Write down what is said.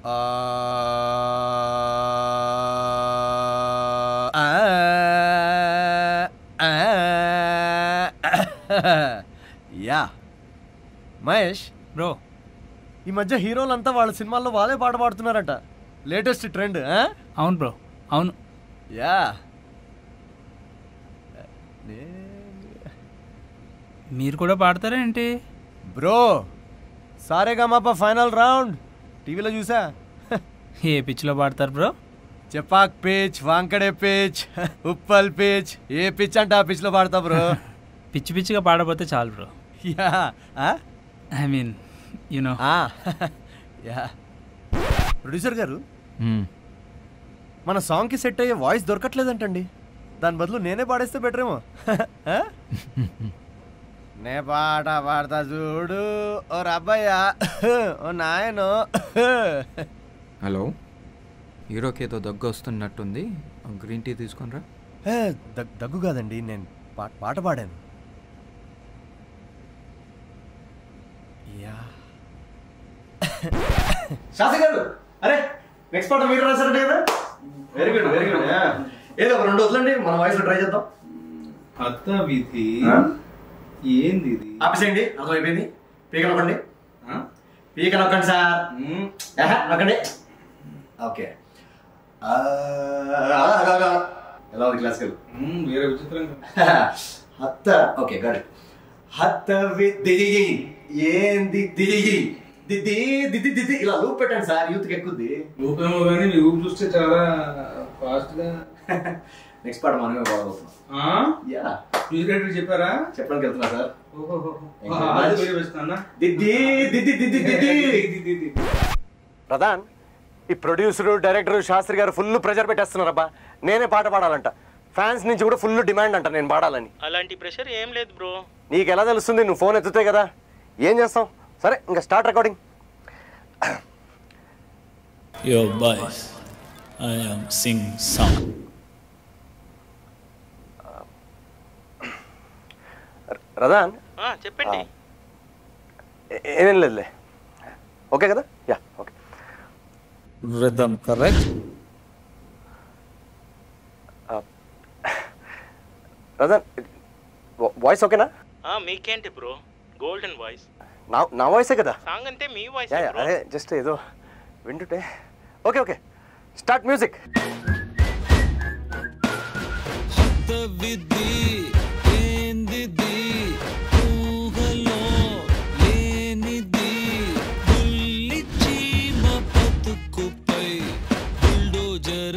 Yeah Mahesh bro ఈ మధ్య హీరోలంతా వాళ్ళ సినిమాల్లో వాళ్ళే పాట పాడుతున్నారట లేటెస్ట్ ట్రెండ్ అవును బ్రో అవును యా మీరు కూడా పాడతారా ఏంటి బ్రో సారేగామాప ఫైనల్ రౌండ్ టీవీలో చూసా ఏ పిచ్లో పాడతారు bro Chepauk pitch Wankhede pitch Uppal pitch ఏ పిచ్ అంటే ఆ పిచ్లో పాడతా బ్రో పిచ్చి పిచ్చిగా పాడపోతే చాలు bro yeah I mean you know yeah producer గారు మన సాంగ్కి సెట్ అయ్యే వాయిస్ దొరకట్లేదంటండి దాని బదులు నేనే పాడేస్తే బెటర్ ఏమో ఆ? నే పాట పాడతా చూడు ఓ రబ్బయ్యా ఓ నాయనో హలో హీరోకి ఏదో దగ్గు వస్తున్నట్టుంది గ్రీన్ టీ తీసుకొనిరా ఏ, దగ్- దగ్గు కాదండి నేను పా- పాట పాడాను యా శాస్త్రి గారు అరే నెక్స్ట్ పాట మీరు రాశారంటే కదా వెరీ గుడ్ వెరీ గుడ్ ఏదో ఒక రెండు వదిలండి మన వాయిస్ ట్రై చేద్దాం అత్త విధి ఆ? ఏంది ఇది ఆపేసేయండి అర్థమైపోయింది పీక నొక్కండి ఆ? పీక నొక్కండి సార్ మ్మ్. ఆహా, నొక్కండి ఓకే ఆ, ఆ, ఆ, ఆ. ఎలా ఉంది క్లాసికల్ మ్మ్, వేరే విచిత్రంగా హత్త ఓకే గాడ్ హత్త దిది ఏంది దిది దిది దిది దిది ఇలా లూప్ పెట్టండి సార్ యూత్ ఎక్కుద్ది ఊపేమో కానీ మీ ఊపు చూస్తే చాలా ఫాస్ట్ గా నెక్స్ట్ పాట మనమే బాగోతున్నాం ఆ? యా మ్యూజిక్ చెప్పారా చెప్పడానికి వెళ్తున్నా సార్ ఓహోహో. Thank you ఆ, very అది much. వేరే వేస్తానా? దిద్ది దిద్ది దిద్ది దిద్ది ఇది, ఇది, ఇది. ప్రధాన్ ఈ ప్రొడ్యూసరు డైరెక్టర్ శాస్త్రి గారు ఫుల్ ప్రెజర్ పెట్టేస్తున్నారబ్బా నేనే పాట పాడాలంట ఫ్యాన్స్ నుంచి కూడా ఫుల్ డిమాండ్ అంట నేను పాడాలని అలాంటి ప్రెషర్ ఏం లేదు బ్రో నీకు ఎలా తెలుస్తుంది నువ్వు ఫోన్ ఎత్తుతే కదా ఏం చేస్తాం సరే ఇంకా start recording Yo, boys, I am sing song. రదాన్ ఆ, చెప్పండి ఏ- ఏమేం లేదులే ఓకే కదా యా ఓకే Rhythm, correct? రదాన్ వాయిస్ ఓకేనా ఆ, మీకేంటి బ్రో గోల్డెన్ వాయిస్ నా నా వాయిసే కదా సాంగ్ అంటే మీ వాయిస్ యా యా, బ్రో అదే జస్ట్ ఏదో వింటుంటే ఓకే ఓకే స్టార్ట్ మ్యూజిక్ విధి ఏందిది ఊహలో లేనిది బుల్లి చీమ బతుకుపై బుల్డోజర్